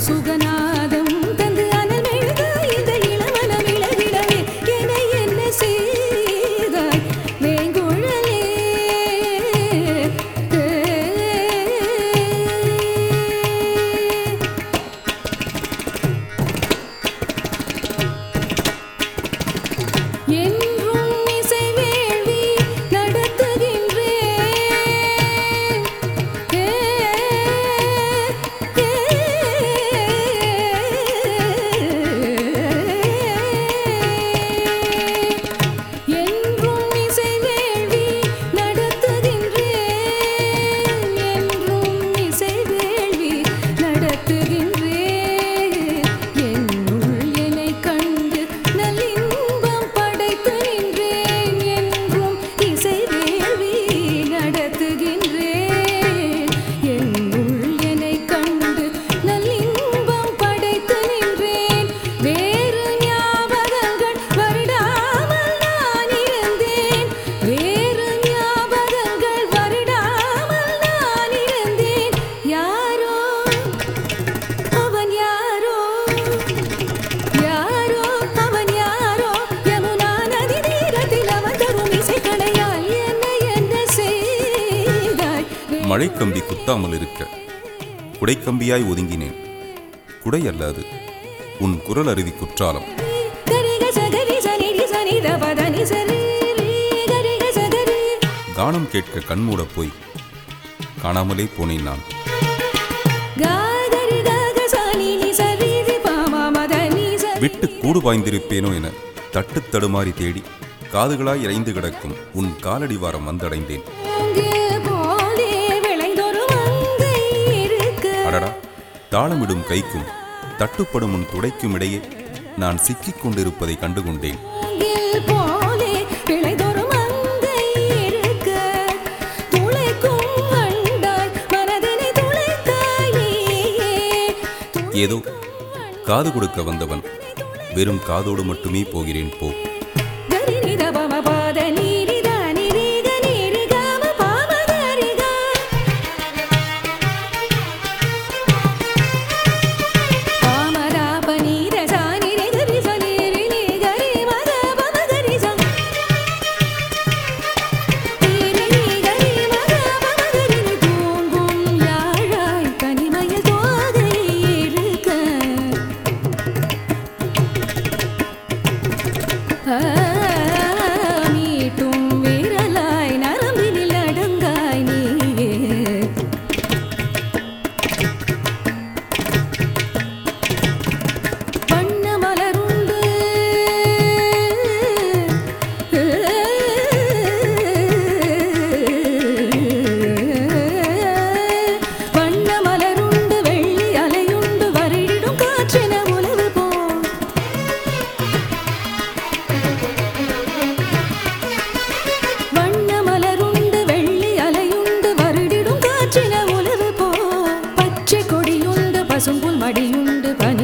சுகநாதம் தந்து அனல் மெழுக இந்த இளமனம் இளகிடவே என என்ன செய்தாய் வேங்குழலே என்றும் இசை வேள்வி நடத்துகின்றேன் ஏ, ஏ, என்றும் இசை வேள்வி நடத்துகின்றேன் என்றும் இசை வேள்வி நடத்துகின்றேன் என்னுள் என்னை கண்டு நல்லின்பம் படைத்து நின்றேன் என்றும் இசை வேள்வி நடத்துகின்றேன் என்னுள் என்னை கண்டு நல்லின்பம் படைத்து நின்றேன் வேறு ஞாபகங்கள் வருடாமல் நான் இருந்தேன் வேறு ஞாபகங்கள் வருடாமல் நான் இருந்தேன் யாரோ அவன் யாரோ யாரோ அவன் யாரோ யமுனா நதி தீரத்தில் அவன் தரும் இசைக்கணையால் என்ன என்ன செய்தாய் மழைக்கம்பி குத்தாமல் இருக்க குடைக்கம்பியாய் ஒதுங்கினேன் குடை அல்லாது உன் குரல் அருவி குற்றாலம் கரிக சகரி சனிரி சனித பதனி சரி கரிக சகரி கானம் கேட்க கண்மூடப் போய் காணாமலே போனேன் நான் காகரி காக சனினி சரி பாமா மதனி சரி விட்டு கூடு பாய்ந்திருப்பேனோ என தட்டு தடுமாறி தேடி காதுகளாய் இறைந்து கிடக்கும் உன் காலடி வாரம் வந்தடைந்தேன் அங்கே போலே விளைந்தொரு மங்கை இருக்க அடடா தாளமிடும் கைக்கும் தட்டுப்படும் உன் துடைக்கும் இடையே நான் சிக்கிக் கொண்டிருப்பதை கண்டுகொண்டேன் அங்கில் போலே விளைதொரு மங்கை இருக்க துளைக்கும் வண்டாய் மனதினை துளைத்தாய் நீயே ஏதோ காது கொடுக்க வந்தவன் வெறும் காதோடு மட்டுமே போகிறேன் போ கரினித பம பாத நீரித நிரிக நிரிகாம பாம கரிகா பாமதா பனீர சானிரி கரி சனிரி நீ கரி மத பம கரி சா நீரி நீ கரி மத பம கரி நீ தூங்கும் யாழாய் கனிமயில் தோகை இருக்க மீட்டும் வீரலாய் நரம்பினில் அடங்காய் நீயே வண்ண மலருண்டு வண்ண மலருண்டு வெள்ளி அலையுண்டு வருடிடும் காற்றின உலவு போல் வண்ண மலருண்டு வெள்ளி அலையுண்டு வருடிடும் காற்றின உலவு போ பச்சை கொடியுண்டு பசும்புல் மடியுண்டு பனி